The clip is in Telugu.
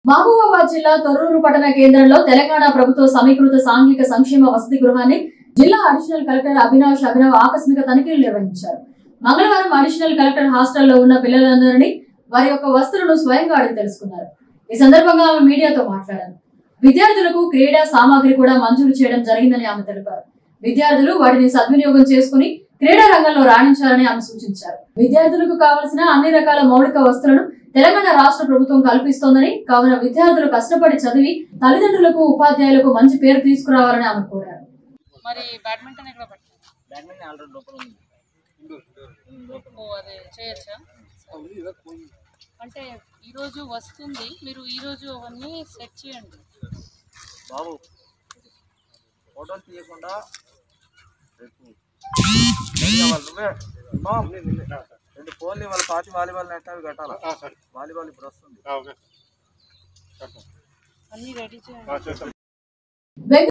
మహబూబాబాద్ జిల్లా తొర్రూరు పట్టణ కేంద్రంలో తెలంగాణ ప్రభుత్వ సమీకృత సాంఘిక సంక్షేమ వసతి గృహాన్ని జిల్లా అడిషనల్ కలెక్టర్ అవినాష్ అభినవ్ ఆకస్మిక తనిఖీలు నిర్వహించారు మంగళవారం అడిషనల్ కలెక్టర్ హాస్టల్లో ఉన్న పిల్లలందరినీ వారి యొక్క వస్తువులను స్వయంగా అడిగి తెలుసుకున్నారు ఈ సందర్భంగా ఆమె మీడియాతో మాట్లాడారు విద్యార్థులకు క్రీడా సామాగ్రి కూడా మంజూరు చేయడం జరిగిందని ఆమె తెలిపారు విద్యార్థులు వాటిని సద్వినియోగం చేసుకుని క్రీడా రంగంలో రాణించాలని ఆమె సూచించారు విద్యార్థులకు కావలసిన అన్ని రకాల మౌలిక వస్తువులను తెలంగాణ రాష్ట్ర ప్రభుత్వం కల్పిస్తోందని కావున విద్యార్థులు కష్టపడి చదివి తల్లిదండ్రులకు ఉపాధ్యాయులకు మంచి పేరు తీసుకురావాలని ఆమె కోరారు మరి బ్యాడ్మింటన్ ఎక్కడ పట్టారు బ్యాడ్మింటన్ ఆల్రెడీ లోపల ఉంది ఓ అదే చేయొచ్చా అంటే ఈరోజు వస్తుంది మీరు ఈరోజు అవన్నీ సెట్ చేయండి బాబు ఫోటోలు తీయకుండా రేపు ఏం కావాలి నువ్వే అమ్మా, రెండు ఫోన్లు ఇవాళ పాతి వాలీబాల్ నెట్ అవి కట్టాలా వాలీబాల్ ఇప్పుడు వస్తుంది అన్నీ రెడీ చేయండి వెంకట